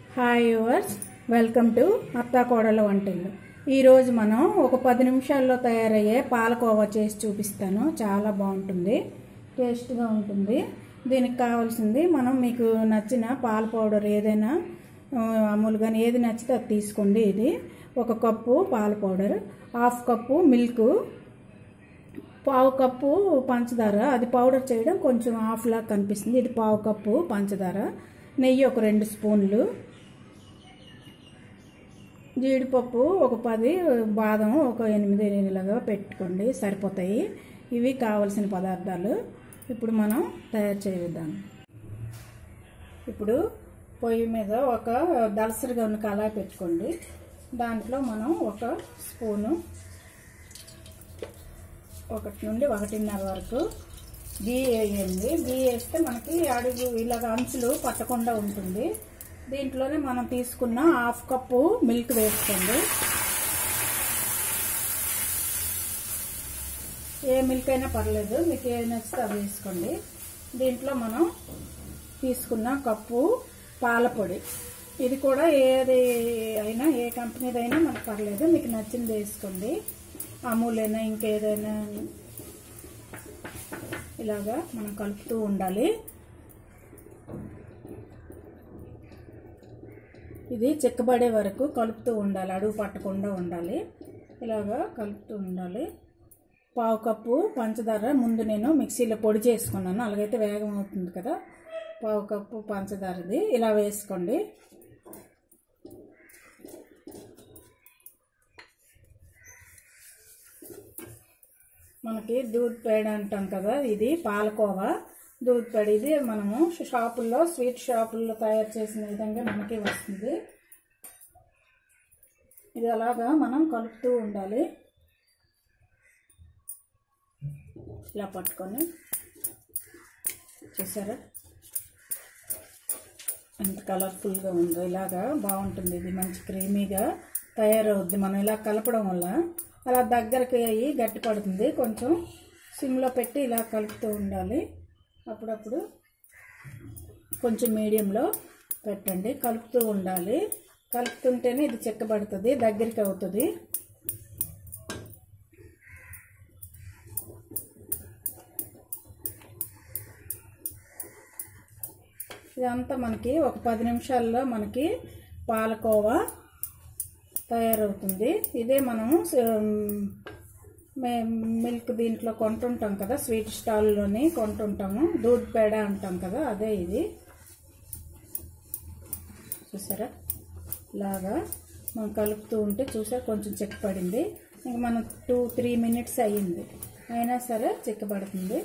hi yours welcome to అత్తా కోడల వంటిల్లు ఈరోజు మనం ఒక పది నిమిషాల్లో తయారయ్యే పాలకోవా చేసి చూపిస్తాను చాలా బాగుంటుంది టేస్ట్గా ఉంటుంది దీనికి కావాల్సింది మనం మీకు నచ్చిన పాల పౌడర్ ఏదైనా ఆ, అమూల్ కానీ ఏది నచ్చితే అది తీసుకోండి ఇది ఒక కప్పు పాల పౌడర్ హాఫ్ కప్పు మిల్క్ పావు కప్పు పంచదార అది పౌడర్ చేయడం కొంచెం హాఫ్ లా కనిపిస్తుంది ఇది పావు కప్పు పంచదార నెయ్యి ఒక రెండు స్పూన్లు జీడిపప్పు ఒక పది బాదం ఒక ఎనిమిది ఇలాగా పెట్టుకోండి సరిపోతాయి ఇవి కావలసిన పదార్థాలు ఇప్పుడు మనం తయారు చేద్దాం ఇప్పుడు పొయ్యి మీద ఒక దలసరిగా ఉన్న కళాయి పెట్టుకోండి దాంట్లో మనం ఒక స్పూను ఒకటి నుండి ఒకటిన్నర వరకు గీ వేయండి గీ వేస్తే మనకి అడుగు ఇలాగ అంచులు పట్టకుండా ఉంటుంది దీంట్లోనే మనం తీసుకున్న హాఫ్ కప్పు మిల్క్ వేసుకోండి ఏ మిల్క్ అయినా పర్లేదు మీకు ఏది నచ్చితే అది వేసుకోండి దీంట్లో మనం తీసుకున్న కప్పు పాల పొడి ఇది కూడా ఏది అయినా ఏ కంపెనీదైనా మనకు పర్లేదు మీకు నచ్చింది వేసుకోండి అమూల్ అయినా ఇంకేదైనా ఇలాగా మనం కలుపుతూ ఉండాలి ఇది చిక్కబడే వరకు కలుపుతూ ఉండాలి అడుగు పట్టకుండా ఉండాలి ఇలాగా కలుపుతూ ఉండాలి పావు కప్పు పంచదార ముందు నేను మిక్సీలో పొడి చేసుకున్నాను అలాగైతే వేగం అవుతుంది కదా పావు కప్పు పంచదారది ఇలా వేసుకోండి మనకి దూద్ పేడ అంటాం కదా ఇది పాలకోవా దూద్ పేడ ఇది మనము షాపుల్లో స్వీట్ షాపుల్లో తయారు చేసిన విధంగా మనకి వస్తుంది ఇది అలాగా మనం కలుపుతూ ఉండాలి ఇలా పట్టుకొని చూసారా ఎంత కలర్ఫుల్గా ఉందో ఇలాగా బాగుంటుంది ఇది మంచి క్రీమీగా తయారవుద్ది మనం ఇలా కలపడం వల్ల అలా దగ్గరికి అయ్యి గట్టి పడుతుంది కొంచెం సిమ్లో పెట్టి ఇలా కలుపుతూ ఉండాలి అప్పుడప్పుడు కొంచెం మీడియంలో పెట్టండి కలుపుతూ ఉండాలి కలుపుతుంటేనే ఇది చెక్కబడుతుంది దగ్గరికి అవుతుంది ఇదంతా మనకి ఒక పది నిమిషాల్లో మనకి పాలకోవా తయారవుతుంది ఇదే మనము మిల్క్ దీంట్లో కొంటుంటాం కదా స్వీట్ స్టాల్లోని కొంటుంటాము దూద్ పేడ అంటాం కదా అదే ఇది చూసారా ఇలాగా మనం కలుపుతూ ఉంటే చూసారా కొంచెం చెక్క పడింది ఇంక మనం టూ త్రీ మినిట్స్ అయ్యింది అయినా సరే చెక్కబడుతుంది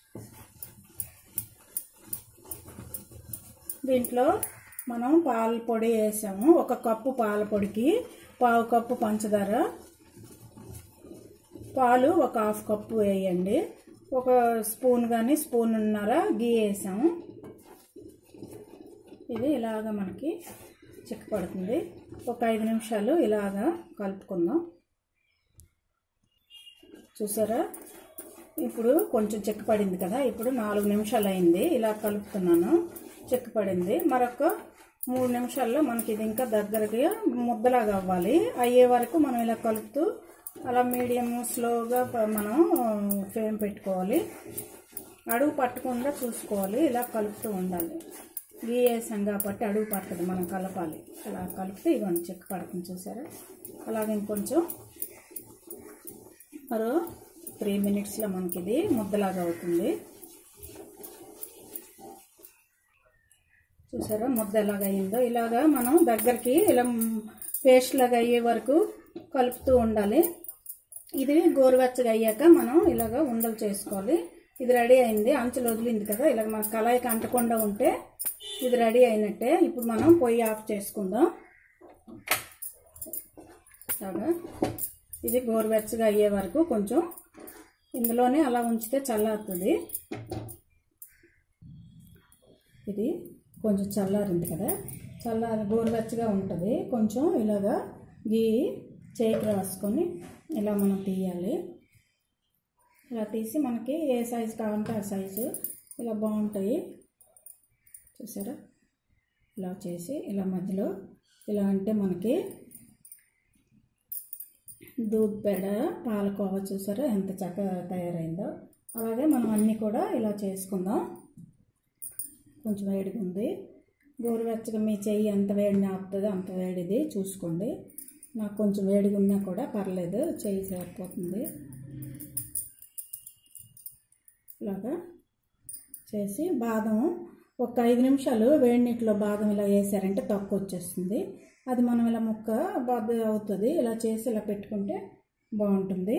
దీంట్లో మనం పాల పొడి వేసాము ఒక కప్పు పాల పొడికి పావు కప్పు పంచదార పాలు ఒక హాఫ్ కప్పు వేయండి ఒక స్పూన్ కానీ స్పూన్నర గీ వేసాము ఇది ఇలాగ మనకి చిక్కపడుతుంది ఒక ఐదు నిమిషాలు ఇలాగా కలుపుకుందాం చూసారా ఇప్పుడు కొంచెం చెక్కపడింది కదా ఇప్పుడు నాలుగు నిమిషాలు అయింది ఇలా కలుపుతున్నాను చెక్కపడింది మరొక మూడు నిమిషాల్లో మనకి ఇది ఇంకా దగ్గరగా ముద్దలాగా అవ్వాలి అయ్యే వరకు మనం ఇలా కలుపుతూ అలా మీడియం స్లోగా మనం ఫ్లేమ్ పెట్టుకోవాలి అడుగు పట్టకుండా చూసుకోవాలి ఇలా కలుపుతూ ఉండాలి గీ వేసాం కాబట్టి అడుగు పట్టదు మనం కలపాలి అలా కలిపితే ఇవ్వండి చెక్క పడుతుంది చూసారా అలాగే ఇంకొంచెం మరో త్రీ మినిట్స్లో మనకి ఇది ముద్దలాగా అవుతుంది చూసారా ముద్ద ఎలాగ అయిందో ఇలాగా మనం దగ్గరికి ఇలా పేస్ట్ లాగా అయ్యే వరకు కలుపుతూ ఉండాలి ఇది గోరువెచ్చగా అయ్యాక మనం ఇలాగ ఉండలు చేసుకోవాలి ఇది రెడీ అయింది అంచులు వదిలింది కదా ఇలాగ మన కళాయికి అంటకుండా ఉంటే ఇది రెడీ అయినట్టే ఇప్పుడు మనం పొయ్యి ఆఫ్ చేసుకుందాం ఇలాగా ఇది గోరువెచ్చగా అయ్యే వరకు కొంచెం ఇందులోనే అలా ఉంచితే చల్లారుతుంది ఇది కొంచెం చల్లారింది కదా చల్లారి గోరువెచ్చగా ఉంటుంది కొంచెం ఇలాగా గీ చేయికి రాసుకొని ఇలా మనం తీయాలి ఇలా తీసి మనకి ఏ సైజు కావాలంటే ఆ సైజు ఇలా బాగుంటాయి చూసారా ఇలా చేసి ఇలా మధ్యలో ఇలా అంటే మనకి దూద్ పేడ పాలకోవా చూసారా ఎంత చక్కగా తయారైందో అలాగే మనం అన్నీ కూడా ఇలా చేసుకుందాం కొంచెం వేడిగా ఉంది గోరువెచ్చగా మీ చెయ్యి ఎంత వేడిని ఆపుతుందో అంత వేడిది చూసుకోండి నాకు కొంచెం వేడిగా ఉన్నా కూడా పర్లేదు చెయ్యి సరిపోతుంది ఇలాగా చేసి బాదం ఒక ఐదు నిమిషాలు వేడి నీటిలో బాదం ఇలా వేసారంటే తక్కువ వచ్చేస్తుంది అది మనం ఇలా ముక్క బాధ అవుతుంది ఇలా చేసి ఇలా పెట్టుకుంటే బాగుంటుంది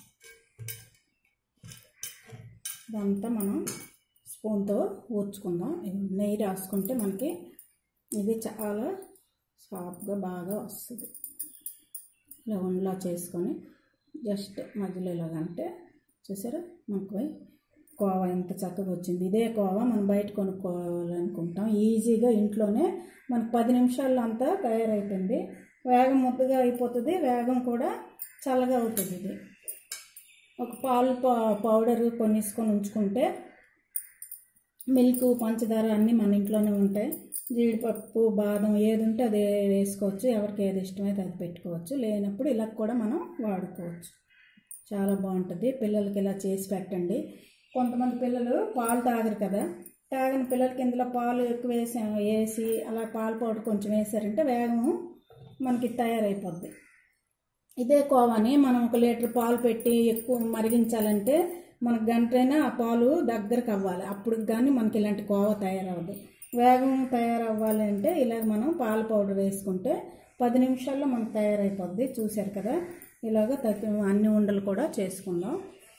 ఇదంతా మనం స్పూన్తో ఊడ్చుకుందాం నెయ్యి రాసుకుంటే మనకి ఇది చాలా సాఫ్ట్గా బాగా వస్తుంది ఇలా ఉండలా చేసుకొని జస్ట్ మధ్యలో ఇలాగంటే చూసారా మనకు కోవా ఎంత చక్కగా వచ్చింది ఇదే కోవా మనం బయట కొనుక్కోవాలనుకుంటాం ఈజీగా ఇంట్లోనే మనకు పది నిమిషాల్లో అంతా తయారైపోయింది వేగం ముద్దగా అయిపోతుంది వేగం కూడా చల్లగా అవుతుంది ఇది ఒక పాలు పౌడర్ కొనేసుకొని ఉంచుకుంటే మిల్క్ పంచదార అన్నీ మన ఇంట్లోనే ఉంటాయి జీడిపప్పు బాదం ఏది ఉంటే అది వేసుకోవచ్చు ఎవరికి ఏది ఇష్టమైతే అది పెట్టుకోవచ్చు లేనప్పుడు ఇలా కూడా మనం వాడుకోవచ్చు చాలా బాగుంటుంది పిల్లలకి ఇలా చేసి పెట్టండి కొంతమంది పిల్లలు పాలు తాగరు కదా తాగని పిల్లలకి ఇందులో పాలు ఎక్కువ వేసి వేసి అలా పాలు పౌడర్ కొంచెం వేసారంటే వేగము మనకి తయారైపోద్ది ఇదే కోవాని మనం ఒక లీటర్ పాలు పెట్టి ఎక్కువ మరిగించాలంటే మనకు గంటైనా ఆ పాలు దగ్గరకు అవ్వాలి అప్పుడు కానీ మనకి ఇలాంటి కోవ తయారవ్వదు వేగం తయారవ్వాలి అంటే ఇలా మనం పాల పౌడర్ వేసుకుంటే పది నిమిషాల్లో మనకు తయారైపోద్ది చూశారు కదా ఇలాగ తగ్గి అన్ని ఉండలు కూడా చేసుకుందాం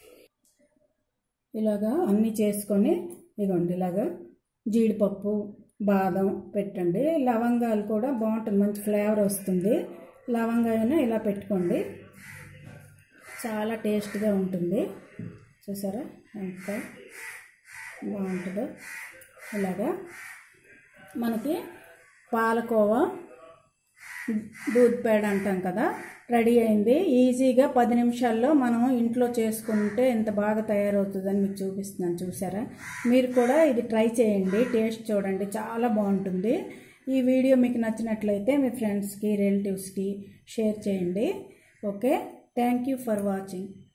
ఇలాగా అన్నీ చేసుకొని ఇదిగోండి ఇలాగా జీడిపప్పు బాదం పెట్టండి లవంగాలు కూడా బాగుంటుంది మంచి ఫ్లేవర్ వస్తుంది లవంగాయన ఇలా పెట్టుకోండి చాలా టేస్ట్గా ఉంటుంది చూసారా ఎంత బాగుంటుందో ఇలాగా మనకి పాలకోవా దూద్ పేడ అంటాం కదా రెడీ అయింది ఈజీగా పది నిమిషాల్లో మనం ఇంట్లో చేసుకుంటే ఎంత బాగా తయారవుతుందని మీకు చూపిస్తున్నాను చూసారా మీరు కూడా ఇది ట్రై చేయండి టేస్ట్ చూడండి చాలా బాగుంటుంది ఈ వీడియో మీకు నచ్చినట్లయితే మీ ఫ్రెండ్స్కి రిలేటివ్స్కి షేర్ చేయండి okay thank you for watching